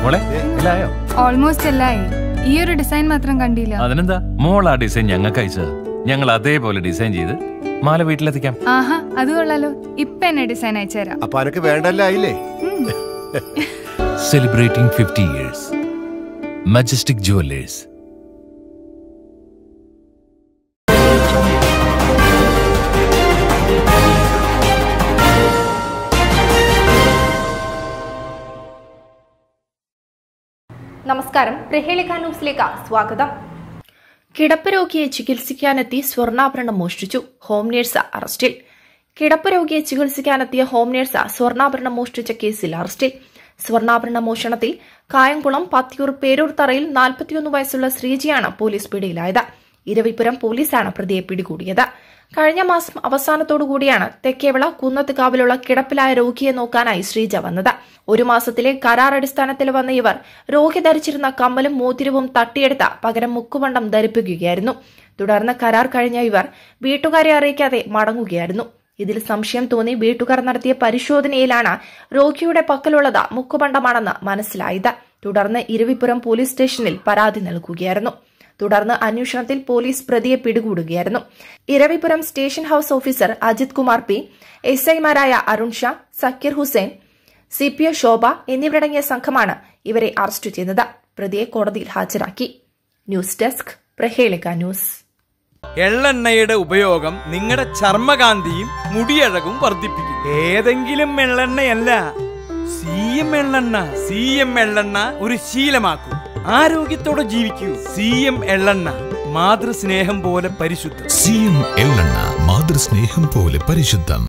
മോളെ ഇല്ലായോ ഓൾമോസ്റ്റ് എല്ലായി ഈ ഒരു ഡിസൈൻ മാത്രം കണ്ടില്ല അതിനെന്താ മോൾ ആ ഡിസൈൻ ഞങ്ങൾക്ക് അയച്ചത് ഞങ്ങൾ അതേപോലെ ഡിസൈൻ ചെയ്ത് മാല വീട്ടിലെത്തിക്കാം ആഹാ അത് കൊള്ളാലോ ഇപ്പൊ എന്നെ ഡിസൈൻ അയച്ചുതരാം അപ്പൊ അനക്ക് വേണ്ടല്ലായില്ലേ celebrating fifty years Majestic Jewellers നമസ്കാരം പ്രഹേളിക ന്യൂസിലേക്ക് സ്വാഗതം കിടപ്പ് രോഗിയെ ചികിത്സിക്കാനെത്തി സ്വർണ്ണാഭരണം മോഷ്ടിച്ചു ഹോം നേഴ്സ് അറസ്റ്റിൽ കിടപ്പ് രോഗിയെ ചികിത്സിക്കാനെത്തിയ ഹോം നേഴ്സ് സ്വർണ്ണാഭരണം മോഷ്ടിച്ച കേസിൽ അറസ്റ്റിൽ സ്വർണ്ണാഭരണ മോഷണത്തിൽ കായംകുളം പത്തിയൂർ പേരൂർ തറയിൽ നാൽപ്പത്തിയൊന്ന് വയസ്സുള്ള ശ്രീജിയാണ് പോലീസ് പിടിയിലായത് ഇരവിപുരം പോലീസാണ് പ്രതിയെ പിടികൂടിയത് കഴിഞ്ഞ മാസം അവസാനത്തോടുകൂടിയാണ് തെക്കേവിള കുന്നത്തുകാവിലുള്ള കിടപ്പിലായ രോഗിയെ നോക്കാനായി ശ്രീജ വന്നത് ഒരു മാസത്തിലെ കരാർ അടിസ്ഥാനത്തിൽ വന്ന ഇവർ രോഗി ധരിച്ചിരുന്ന കമ്മലും മോതിരവും തട്ടിയെടുത്ത് പകരം മുക്കുവണ്ടം ധരിപ്പിക്കുകയായിരുന്നു തുടർന്ന് കരാർ കഴിഞ്ഞ ഇവർ വീട്ടുകാരെ അറിയിക്കാതെ മടങ്ങുകയായിരുന്നു ഇതിൽ സംശയം തോന്നി വീട്ടുകാർ നടത്തിയ പരിശോധനയിലാണ് രോഗിയുടെ പക്കലുള്ളത് മുക്കുപണ്ടമാണെന്ന് മനസ്സിലായത് തുടർന്ന് ഇരവിപുരം പോലീസ് സ്റ്റേഷനിൽ പരാതി നൽകുകയായിരുന്നു തുടർന്ന് അന്വേഷണത്തിൽ പോലീസ് പ്രതിയെ പിടികൂടുകയായിരുന്നു Iravipuram station house officer Ajith Kumar P S ഐമാരായ Arun Shah Sakeer Hussain C P O Shobha എന്നിവരടങ്ങിയ സംഘമാണ് ഇവരെ അറസ്റ്റ് ചെയ്തത് പ്രതിയെ കോടതിയിൽ ഹാജരാക്കി ന്യൂസ് ഡെസ്ക് പ്രഹേളിക ന്യൂസ് എള്ളെണ്ണയുടെ ഉപയോഗം നിങ്ങളുടെ ചർമ്മകാന്തിയും മുടിയഴകും വർദ്ധിപ്പിക്കും ഏതെങ്കിലും എള്ളെണ്ണയല്ല സി എം എള്ളെണ്ണ സി എം എള്ളെണ്ണ ഒരു ശീലമാക്കൂ ആരോഗ്യത്തോടെ ജീവിക്കൂ സി എം എള്ളെണ്ണ മാതൃസ്നേഹം പോലെ പരിശുദ്ധം സി എം എള്ളെണ്ണ മാതൃസ്നേഹം പോലെ പരിശുദ്ധം